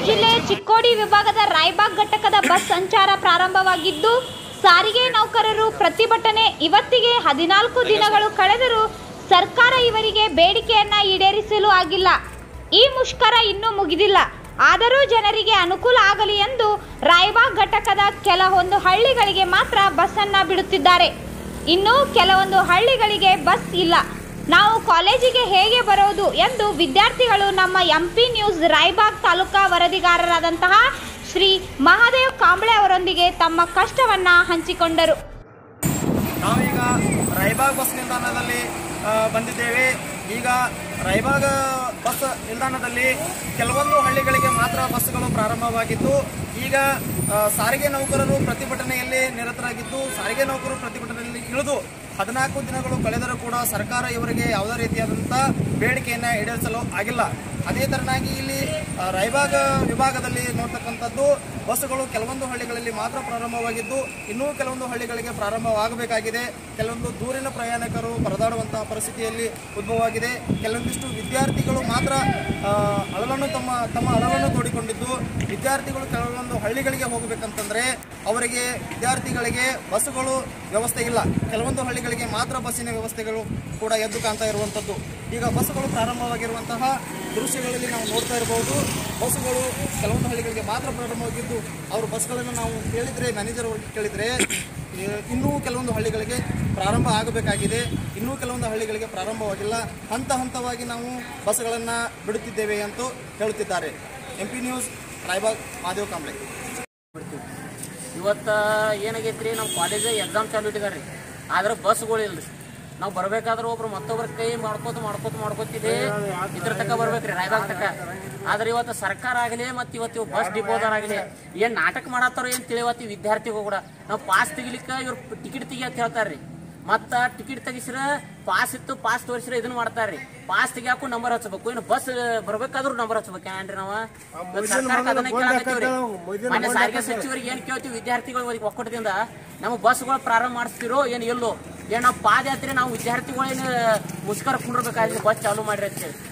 ಜಿಲ್ಲೆ ಚಿಕ್ಕೋಡಿ ವಿಭಾಗದ ರಾಯಬಾಗ್ ಘಟಕದ ಬಸ್ ಸಂಚಾರ ಪ್ರಾರಂಭವಾಗಿದ್ದು ಸಾರಿಗೆ ನೌಕರರು ಪ್ರತಿಭಟನೆ ಇವತ್ತಿಗೆ ಹದಿನಾಲ್ಕು ದಿನಗಳು ಕಳೆದರೂ ಸರ್ಕಾರ ಇವರಿಗೆ ಬೇಡಿಕೆಯನ್ನ ಈಡೇರಿಸಲು ಆಗಿಲ್ಲ ಈ ಮುಷ್ಕರ ಇನ್ನೂ ಮುಗಿದಿಲ್ಲ ಆದರೂ ಜನರಿಗೆ ಅನುಕೂಲ ಆಗಲಿ ಎಂದು ರಾಯಬಾಗ್ ಘಟಕದ ಕೆಲವೊಂದು ಹಳ್ಳಿಗಳಿಗೆ ಮಾತ್ರ ಬಸ್ಸನ್ನ ಬಿಡುತ್ತಿದ್ದಾರೆ ಇನ್ನು ಕೆಲವೊಂದು ಹಳ್ಳಿಗಳಿಗೆ ಬಸ್ ಇಲ್ಲ ನಾವು ಕಾಲೇಜಿಗೆ ಹೇಗೆ ಬರೋದು ಎಂದು ವಿದ್ಯಾರ್ಥಿಗಳು ನಮ್ಮ ಎಂಪಿ ನ್ಯೂಸ್ ರಾಯಬಾಗ್ ತಾಲೂಕಾ ವರದಿಗಾರರಾದಂತಹ ಶ್ರೀ ಮಹಾದೇವ್ ಕಾಂಬ್ಳೆ ಅವರೊಂದಿಗೆ ತಮ್ಮ ಕಷ್ಟವನ್ನ ಹಂಚಿಕೊಂಡರು ನಾವೀಗ ರಾಯಬಾಗ್ ಬಸ್ ನಿಲ್ದಾಣದಲ್ಲಿ ಆ, ಬಂದಿದ್ದೇವೆ ಈಗ ರಾಯಬಾಗ್ ಬಸ್ ನಿಲ್ದಾಣದಲ್ಲಿ ಕೆಲವೊಂದು ಹಳ್ಳಿಗಳಿಗೆ ಮಾತ್ರ ಬಸ್ಗಳು ಪ್ರಾರಂಭವಾಗಿದ್ದು ಈಗ ಆ, ಸಾರಿಗೆ ನೌಕರರು ಪ್ರತಿಭಟನೆಯಲ್ಲಿ ನಿರತರಾಗಿದ್ದು ಸಾರಿಗೆ ನೌಕರರು ಪ್ರತಿಭಟನೆಯಲ್ಲಿ ಇಳಿದು ಹದಿನಾಲ್ಕು ದಿನಗಳು ಕಳೆದರೂ ಕೂಡ ಸರ್ಕಾರ ಇವರಿಗೆ ಯಾವುದೇ ರೀತಿಯಾದಂಥ ಬೇಡಿಕೆಯನ್ನು ಈಡೇರಿಸಲು ಆಗಿಲ್ಲ ಅದೇ ತರನಾಗಿ ಇಲ್ಲಿ ಆ, ರಾಯಬಾಗ್ ವಿಭಾಗದಲ್ಲಿ ನೋಡ್ತಕ್ಕಂಥದ್ದು ಬಸ್ಸುಗಳು ಕೆಲವೊಂದು ಹಳ್ಳಿಗಳಲ್ಲಿ ಮಾತ್ರ ಪ್ರಾರಂಭವಾಗಿದ್ದು ಇನ್ನೂ ಕೆಲವೊಂದು ಹಳ್ಳಿಗಳಿಗೆ ಪ್ರಾರಂಭವಾಗಬೇಕಾಗಿದೆ ಕೆಲವೊಂದು ದೂರಿನ ಪ್ರಯಾಣಿಕರು ಪರದಾಡುವಂತಹ ಪರಿಸ್ಥಿತಿಯಲ್ಲಿ ಉದ್ಭವವಾಗಿದೆ ಕೆಲವೊಂದಿಷ್ಟು ವಿದ್ಯಾರ್ಥಿಗಳು ಮಾತ್ರ ಆ, ಅಳಲನ್ನು ತಮ್ಮ ತಮ್ಮ ಅಳಲನ್ನು ತೋಡಿಕೊಂಡಿದ್ದು ವಿದ್ಯಾರ್ಥಿಗಳು ಕೆಲವೊಂದು ಹಳ್ಳಿಗಳಿಗೆ ಹೋಗಬೇಕಂತಂದ್ರೆ ಅವರಿಗೆ ವಿದ್ಯಾರ್ಥಿಗಳಿಗೆ ಬಸ್ಸುಗಳು ವ್ಯವಸ್ಥೆ ಇಲ್ಲ ಕೆಲವೊಂದು ಹಳ್ಳಿಗಳಿಗೆ ಮಾತ್ರ ಬಸ್ಸಿನ ವ್ಯವಸ್ಥೆಗಳು ಕೂಡ ಎದ್ದು ಕಾಣ್ತಾ ಇರುವಂಥದ್ದು ಈಗ ಬಸ್ಸುಗಳು ಪ್ರಾರಂಭವಾಗಿರುವಂತಹ ದೃಶ್ಯಗಳಲ್ಲಿ ನಾವು ನೋಡ್ತಾ ಇರಬಹುದು ಬಸ್ಸುಗಳು ಕೆಲವೊಂದು ಹಳ್ಳಿಗಳಿಗೆ ಮಾತ್ರ ಪ್ರಾರಂಭವಾಗಿದ್ದು ಅವರು ಬಸ್ಗಳನ್ನು ನಾವು ಕೇಳಿದರೆ ಮ್ಯಾನೇಜರ್ ಅವ್ರಿಗೆ ಕೇಳಿದರೆ ಏ- ಇನ್ನೂ ಕೆಲವೊಂದು ಹಳ್ಳಿಗಳಿಗೆ ಪ್ರಾರಂಭ ಆಗಬೇಕಾಗಿದೆ ಇನ್ನೂ ಕೆಲವೊಂದು ಹಳ್ಳಿಗಳಿಗೆ ಪ್ರಾರಂಭವಾಗಿಲ್ಲ ಹಂತ ಹಂತವಾಗಿ ನಾವು ಬಸ್ಗಳನ್ನು ಬಿಡುತ್ತಿದ್ದೇವೆ ಅಂತ ಹೇಳುತ್ತಿದ್ದಾರೆ M P news Raybag Madev Kamble ಇವತ್ತು ಏನಾಗೈತ್ರಿ ನಮ್ಮ ಕಾಲೇಜ್ ಎಕ್ಸಾಮ್ ಚಾಲು ಇಟ್ಟಿದ್ದಾರೆ ಆದ್ರೆ ಬಸ್ಗಳು ಇಲ್ರಿ ನಾವು ಬರ್ಬೇಕಾದ್ರೆ ಒಬ್ರು ಮತ್ತೊಬ್ರ ಕೈ ಮಾಡ್ಕೋತ ಮಾಡ್ಕೋತ ಮಾಡ್ಕೋತಿದ್ದೆ ಇದ್ರ ತಕ ಬರ್ಬೇಕ್ರಿ ರಾಯಬಾಗ್ ತಕ ಆದ್ರೆ ಇವತ್ತು ಸರ್ಕಾರ ಆಗಲಿ ಮತ್ತು ಇವತ್ತು ಇವ್ ಬಸ್ ಡಿಪೋದರಾಗಲಿ ಏನ್ ನಾಟಕ ಮಾಡತ್ತಾರೋ ಏನ್ ತಿಳಿವತ್ತಿ ವಿದ್ಯಾರ್ಥಿಗಳು ಕೂಡ ನಾವು ಪಾಸ್ ತೆಗಿಲಿಕ್ಕ ಇವ್ರು ಟಿಕೆಟ್ ತೆಗಿ ಅಂತ ಹೇಳ್ತಾರ್ರಿ ಮತ್ತ ಟಿಕೆಟ್ ತೆಗಿಸ್ರ ಪಾಸ್ ಇತ್ತು ಪಾಸ್ ತೋರಿಸ್ರ ಇದನ್ನ ಮಾಡ್ತಾರ್ರಿ ಪಾಸ್ ತೆಗಿಯಾಕು ನಂಬರ್ ಹಚ್ಚಬೇಕು ಇನ್ನು ಬಸ್ ಬರ್ಬೇಕಾದ್ರೂ ನಂಬರ್ ಹಚ್ಬೇಕು ಏನ್ರಿ ನಾವ ಇವತ್ತು ಸರ್ಕಾರಕ್ಕೆ ಅದನ್ನ ಕೇಳಾಕತ್ತೀವ್ರಿ ಮೊನ್ನೆ ಸಾರಿಗೆ ಸಚಿವರಿಗೆ ಏನ್ ಕೇಳ್ತೀವಿ ವಿದ್ಯಾರ್ಥಿಗಳು ಒಕ್ಕೂಟದಿಂದ ನಮ್ಮ ಬಸ್ಗಳು ಪ್ರಾರಂಭ ಮಾಡಿಸ್ತಿರೋ ಏನ್ ಎಲ್ಲೋ ಏನ್ ನಾವು ಪಾದಯಾತ್ರೆ ನಾವು ವಿದ್ಯಾರ್ಥಿಗಳು ಏನ್ ಮುಷ್ಕರ ಕುಂಡ್ರಬೇಕಾದ್ರೆ ಬಸ್ ಚಾಲು ಮಾಡ್ರಿ ಅಂತ ಹೇಳಿ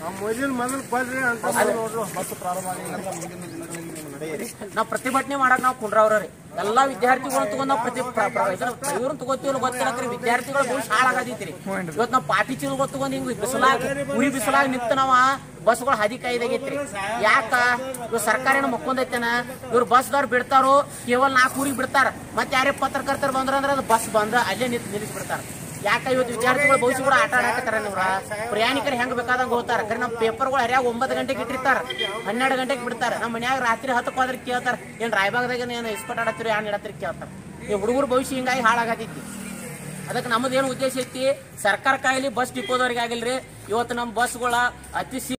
ಬಸ್ ಪ್ರಾರಂಭ ಆಗಿಲ್ಲ ಅಂತ ಮುಂದಿನ ದಿನಗಳಲ್ಲಿ ನೀವು ನಡೆಯಿರಿ ನಾವು ಪ್ರತಿಭಟನೆ ಮಾಡಕ್ ನಾವು ಕುಂಡ್ರವ್ರಿ ಎಲ್ಲಾ ವಿದ್ಯಾರ್ಥಿಗಳು ತಗೊಂಡ್ ನಾವು ಪ್ರತಿ ಇವ್ರನ್ನ ತಗೋತೀವಲ್ಲ ಗೊತ್ತಿಲ್ಲಕ್ರಿ ವಿದ್ಯಾರ್ಥಿಗಳು ಭವಿಷ್ಯ ಹಾಳಾಗದೈತ್ರಿ ಇವತ್ತು ನಾವು ಪಾಟಿ ಚೀಲಗಳು ತಗೊಂಡ್ ಹಿಂಗ್ ಬಿಸಿಲಾಗ ಉರಿ ಬಿಸಿಲಾಗ ನಿಂತ ನಾವ ಬಸ್ಗಳು ಹದಿ ಕಾಯ್ದಾಗೈತ್ರಿ ಯಾಕ ಇವ್ ಸರ್ಕಾರ ಏನು ಮಕ್ಕೊಂದೈತೇನ ಇವ್ರು ಬಸ್ದವ್ರು ಬಿಡ್ತಾರೋ ಕೇವಲ ನಾಲ್ಕು ಊರಿಗೆ ಬಿಡ್ತಾರ ಮತ್ತೆ ಯಾರೇ ಪತ್ರಕರ್ತರು ಬಂದ್ರ ಅಂದ್ರೆ ಅದು ಬಸ್ ಬಂದ ಅಲ್ಲೇ ನಿಂತು ನಿಲ್ಲಿಸಿ ಬಿಡ್ತಾರ ಯಾಕ ಇವತ್ತು ವಿದ್ಯಾರ್ಥಿಗಳ ಭವಿಷ್ಯ ಕೂಡ ಆಟ ಆಡಕತ್ತಾರ ನೀವ್ರ ಪ್ರಯಾಣಿಕರು ಹೆಂಗ್ ಬೇಕಾದಂಗ ಹೋಗ್ತಾರ ಕರೆ ನಮ್ಮ ಪೇಪರ್ಗಳು ಹರಿಯಾಗ ಒಂಬತ್ತು ಗಂಟೆಗೆ ಇಟ್ಟಿರ್ತಾರ ಹನ್ನೆರಡು ಗಂಟೆಗೆ ಬಿಡ್ತಾರ ನಮ್ಮ ಮನ್ಯಾಗ ರಾತ್ರಿ ಹತ್ತಕ್ಕೆ ಹೋದ್ರೆ ಕೇಳ್ತಾರ ಏನ್ ರಾಯಬಾಗದಾಗ ಏನು ಇಸ್ಪಟ್ ಆಡತ್ತೀರಿ ಏನ್ ಇಡತ್ತೀರಿ ಕೇಳ್ತಾರ ಈ ಹುಡುಗರ ಭವಿಷ್ಯ ಹಿಂಗಾಗಿ ಹಾಳಾಗತೈತಿ ಅದಕ್ಕೆ ನಮ್ಮದು ಏನು ಉದ್ದೇಶ ಐತಿ ಸರ್ಕಾರ ಕಾಯಿಲಿ ಬಸ್ ಡಿಪೋದವ್ರಿಗೆ ಆಗಿಲ್ರಿ ಇವತ್ತು ನಮ್ಮ ಬಸ್ಗಳ ಅತಿ ಶೀಘ್ರ